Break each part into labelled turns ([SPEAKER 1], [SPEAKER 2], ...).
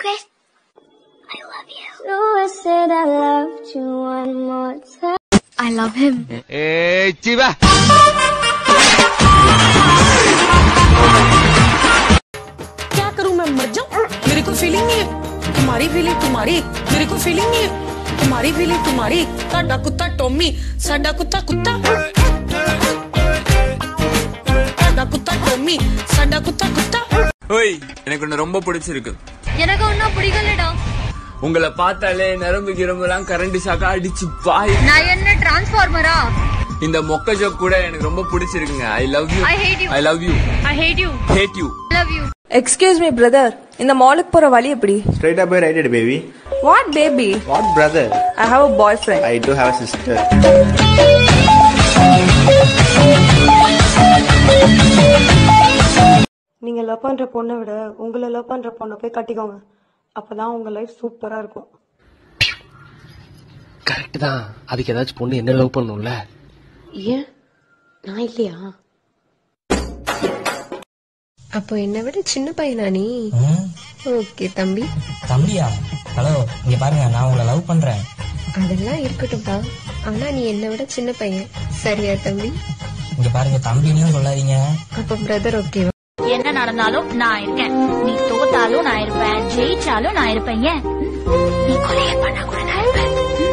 [SPEAKER 1] Chris, I love you.
[SPEAKER 2] So I said I loved you one more time.
[SPEAKER 1] I love him.
[SPEAKER 3] ஏய் சிவா
[SPEAKER 4] क्या करूं मैं मर जाऊं मेरे को फीलिंग नहीं है तुम्हारी फीलिंग तुम्हारी मेरे को फीलिंग नहीं है तुम्हारी फीलिंग तुम्हारी साडा कुत्ता टॉमी साडा कुत्ता कुत्ता साडा कुत्ता टॉमी साडा कुत्ता कुत्ता
[SPEAKER 5] ஓய் எனக்கு ஒண்ணு ரொம்ப பிடிச்சிருக்கு
[SPEAKER 1] எனக்கு ஒன்னும் பிடிக்கலடா
[SPEAKER 5] உங்களை பார்த்தாலே நரம்பு கிரம்புலாம் கரண்ட் ஷாக்கா அடிச்சு பாய்
[SPEAKER 1] நான் என்ன டிரான்ஸ்ஃபார்மரா
[SPEAKER 5] இந்த மொக்க ஜோக் கூட எனக்கு ரொம்ப பிடிச்சிருக்குங்க I love you
[SPEAKER 1] I hate you.
[SPEAKER 5] I love you
[SPEAKER 1] I hate you
[SPEAKER 5] hate you
[SPEAKER 1] love you
[SPEAKER 6] excuse me brother இந்த மாலுக்கு போற வழி எப்படி
[SPEAKER 7] Straight up by right it, baby.
[SPEAKER 6] What baby
[SPEAKER 7] What brother?
[SPEAKER 6] I have a boy friend
[SPEAKER 7] I do have a sister.
[SPEAKER 8] நீங்க love பண்ற பொண்ணை விட உங்களை லவ் பண்ற பொண்ணை போய் கட்டிக்கோங்க அப்பதான் உங்க லைஃப் சூப்பரா இருக்கும்
[SPEAKER 9] கரெக்ட் தான் அதுக்கு ஏதாச்சும் பொண்ணு என்ன லவ் பண்ணும்ல
[SPEAKER 4] ஏன் நான் இல்லையா அப்போ என்னை விட சின்ன பையனா நீ ஓகே தம்பி
[SPEAKER 10] தம்பியா ஹலோ இங்க பாருங்க நான் உங்களை லவ் பண்றேன்
[SPEAKER 4] அதெல்லாம் இருக்கட்டும்பா ஆனா நீ என்னை விட சின்ன பையன் சரியா தம்பி
[SPEAKER 10] இங்க பாருங்க தம்பின்னு சொல்லாதீங்க
[SPEAKER 4] அப்ப பிரதர் ஓகேவா
[SPEAKER 1] என்ன நடந்தாலும் நான் இருக்கேன் நீ தோத்தாலும் நான் இருப்பேன் ஜெயிச்சாலும் நான் இருப்பேன் ஏன் நீ கொலையே பண்ணா கூட நான் இருப்பேன்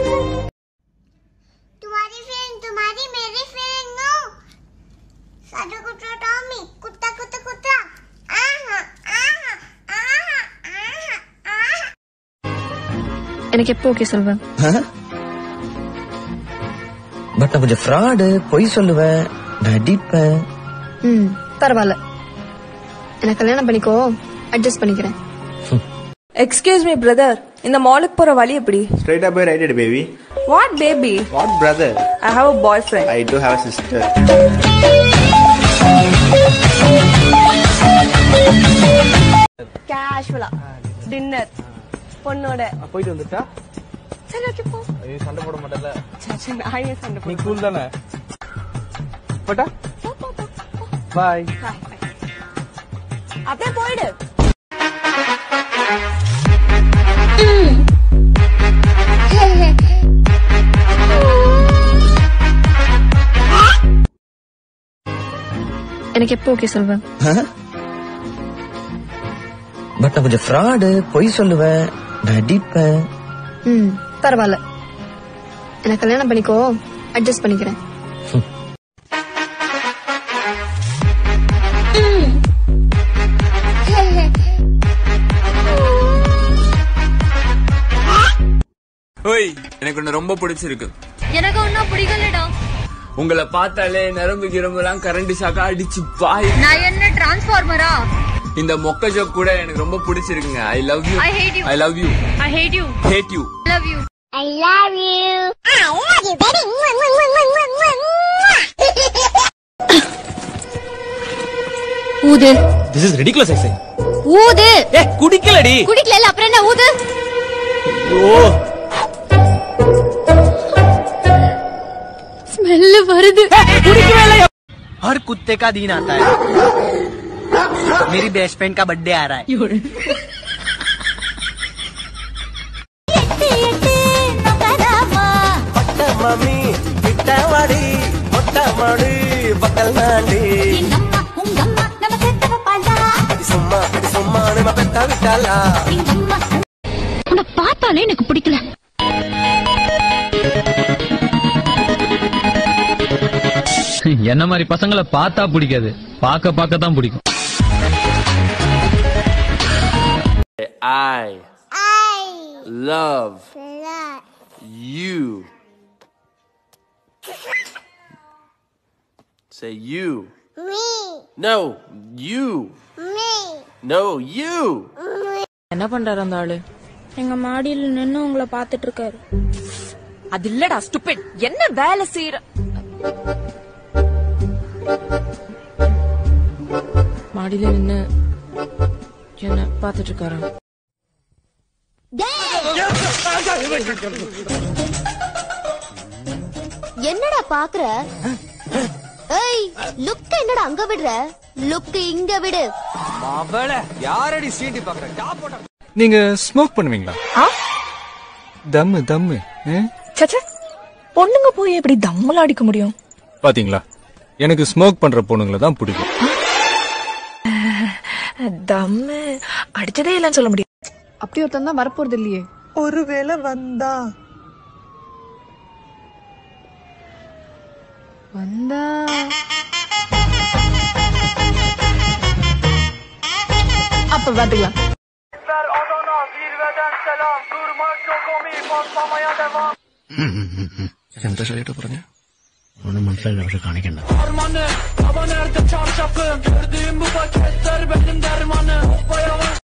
[SPEAKER 2] तुम्हारी फीलिंग तुम्हारी मेरी फीलिंग नो साडा कुत्ता टॉमी कुत्ता कुत्ता कुत्ता आहा आहा आहा आहा आहा
[SPEAKER 4] எனக்கு எப்போ ஓகே சொல்வேன்
[SPEAKER 10] பட் நான் கொஞ்சம் ஃப்ராடு பொய் சொல்லுவேன் நடிப்பேன்
[SPEAKER 4] ம் பரவாயில்ல எனக்கு கல்யாணம் பண்ணிக்கோ அட்ஜஸ்ட் பண்ணிக்கிறேன்
[SPEAKER 6] எக்ஸ்கியூஸ் மீ பிரதர் இந்த மாலுக்கு போற வழி எப்படி
[SPEAKER 7] Straight up by right it, baby.
[SPEAKER 6] What baby
[SPEAKER 7] What brother?
[SPEAKER 6] I have a boy friend
[SPEAKER 7] I do have a sister.
[SPEAKER 8] கேஷுவலா டின்னர் பொண்ணோட
[SPEAKER 7] போயிட்டு வந்துட்டா
[SPEAKER 8] சரி ஓகே போ
[SPEAKER 7] சண்டை போட மாட்டல
[SPEAKER 8] சரி நான் ஏன் சண்டை
[SPEAKER 7] நீ கூல் தானே போட்டா பாய்
[SPEAKER 8] அப்படியே போயிடு
[SPEAKER 4] எனக்கு எப்போ ஓகே சொல்வேன்
[SPEAKER 10] பட் நான் கொஞ்சம் ஃப்ராடு பொய் சொல்லுவேன் நடிப்பேன்
[SPEAKER 4] ம் பரவாயில்ல எனக்கு கல்யாணம் பண்ணிக்கோ அட்ஜஸ்ட் பண்ணிக்கிறேன்
[SPEAKER 5] ஓய் எனக்கு ஒண்ணு ரொம்ப பிடிச்சிருக்கு
[SPEAKER 1] எனக்கு ஒன்னும் பிடிக்கலடா
[SPEAKER 5] உங்களை பார்த்தாலே நரம்பு கிரம்புலாம் கரண்ட் ஷாக்கா அடிச்சு பாய்
[SPEAKER 1] நான் என்ன டிரான்ஸ்ஃபார்மரா
[SPEAKER 5] இந்த மொக்க ஜோக் கூட எனக்கு ரொம்ப பிடிச்சிருக்குங்க I love you
[SPEAKER 1] I hate you.
[SPEAKER 5] I love you
[SPEAKER 1] I hate you
[SPEAKER 5] hate you
[SPEAKER 1] love you
[SPEAKER 2] I love you I love you baby Mwah, mwah, mwah, mwah, mwah, mwah, mwah.
[SPEAKER 1] ஊது
[SPEAKER 9] this is ridiculous எக்ஸை
[SPEAKER 1] ஊது
[SPEAKER 9] ஏ குடிக்கலடி
[SPEAKER 1] குடிக்கல அப்புறம் என்ன ஊது
[SPEAKER 9] ஓ
[SPEAKER 1] smell வருது
[SPEAKER 10] हर कुत्ते का दिन आता है मेरी बेस्ट फ्रेंड का बर्थडे आ रहा है மம்மி விட்டவாடி மொட்டமாடி பக்கல் நாண்டி சும்மா சும்மா நம்ம பெத்த விட்டாலா
[SPEAKER 1] உன்னை பார்த்தாலே எனக்கு பிடிக்கல
[SPEAKER 11] என்ன மாதிரி பசங்களை பார்த்தா பிடிக்காது பார்க்க பார்க்க தான் பிடிக்கும்
[SPEAKER 9] I
[SPEAKER 2] I
[SPEAKER 9] love
[SPEAKER 2] love
[SPEAKER 9] you Say you.
[SPEAKER 2] me
[SPEAKER 9] No, you.
[SPEAKER 2] me
[SPEAKER 9] No, you.
[SPEAKER 6] என்ன பண்றாரு அந்த ஆளு
[SPEAKER 8] எங்க மாடியில நின்னு உங்களை பாத்துட்டு இருக்காரு
[SPEAKER 6] அது இல்லடா ஸ்டூபிட் என்ன வேலை செய்யற மாடியில நின்னு என்ன பாத்துட்டு இருக்காரா
[SPEAKER 1] என்னடா பாக்குற ஏய் லுக் என்னடா அங்க விடுற லுக் இங்க விடு
[SPEAKER 10] அவள யாரடி சீண்டி பாக்குற டாப்
[SPEAKER 3] நீங்க ஸ்மோக் பண்ணுவீங்களா
[SPEAKER 6] ஆ
[SPEAKER 3] தம்மு தம்மு ஆ?
[SPEAKER 6] சச்சா பொண்ணுங்க போய் எப்படி தம்மல அடிக்க முடியும்
[SPEAKER 3] பாத்தீங்களா எனக்கு ஸ்மோக் பண்ற பொண்ணுங்களை தான் பிடிக்கும்
[SPEAKER 6] தம்மு அடிச்சதே இல்லைன்னு சொல்ல முடியும்
[SPEAKER 12] அப்படி ஒருத்தன் தான் வரப்போறது இல்லையே
[SPEAKER 8] ஒருவேளை வந்தா
[SPEAKER 12] வந்தா அப்ப பாத்துக்கலாம்
[SPEAKER 13] എന്താ ശരിയായിട്ട് പറഞ്ഞ ഒന്നും മനസ്സിലായില്ല പക്ഷെ കാണിക്കണ്ട
[SPEAKER 5] Dermanı Hava nerede çarşafım Gördüğüm bu paketler benim dermanı